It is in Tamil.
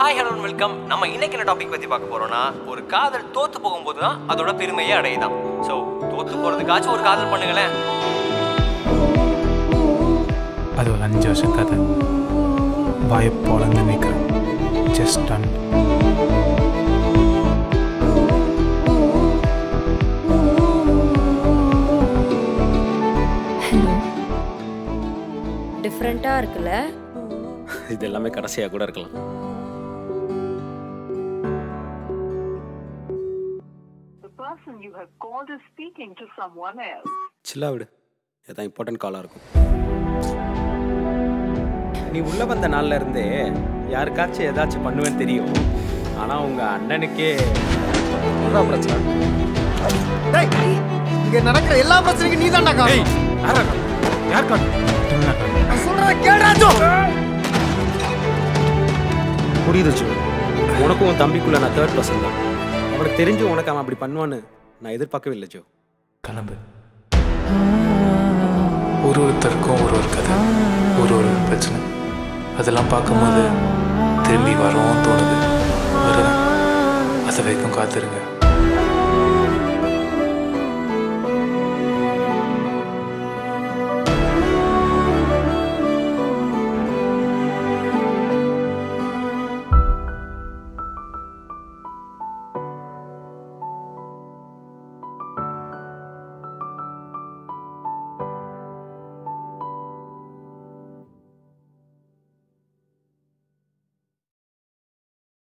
ஹாய் ஹலோ வெல்கம் நம்ம இன்னைக்கு என்ன டாபிக் பத்தி பார்க்க போறோம்னா ஒரு காதல் தோத்து போகும்போது தான் அதோட பெருமையே அடையுதான் ஸோ தோத்து போறதுக்காச்சும் ஒரு காதல் பண்ணுங்களேன் அது ஒரு அஞ்சு வருஷம் கதை வாயை பொழந்து நிற்கிறேன் ஜஸ்ட் டன் டிஃப்ரெண்ட்டாக இருக்குல்ல இது எல்லாமே கடைசியாக கூட இருக்கலாம் The person you have called is speaking to someone else. சில்லா விடு இதான் இம்பார்ட்டன்ட் காலாக இருக்கும் நீ உள்ளே வந்த நாள்ல இருந்தே யாருக்காச்சும் ஏதாச்சும் பண்ணுவேன்னு தெரியும் ஆனால் உங்கள் அண்ணனுக்கே என்ன பிரச்சனை டேய் இங்க நடக்கிற எல்லா பிரச்சனைக்கும் நீ தான்டா காரணம் யார் காட்டு நான் சொல்றத கேடாச்சோ புரியுது ஜோ உனக்கும் உன் தம்பிக்குள்ள நான் தேர்ட் பர்சன் தான் அவனுக்கு தெரிஞ்சு உனக்கு அவன் அப்படி பண்ணுவான்னு நான் எதிர்பார்க்கவே இல்லை ஜோ கிளம்பு ஒரு ஒருத்தருக்கும் ஒரு ஒரு கதை ஒரு ஒரு பிரச்சனை அதெல்லாம் பார்க்கும்போது திரும்பி வரோம் தோணுது வருவேன் அது வரைக்கும் காத்திருங்க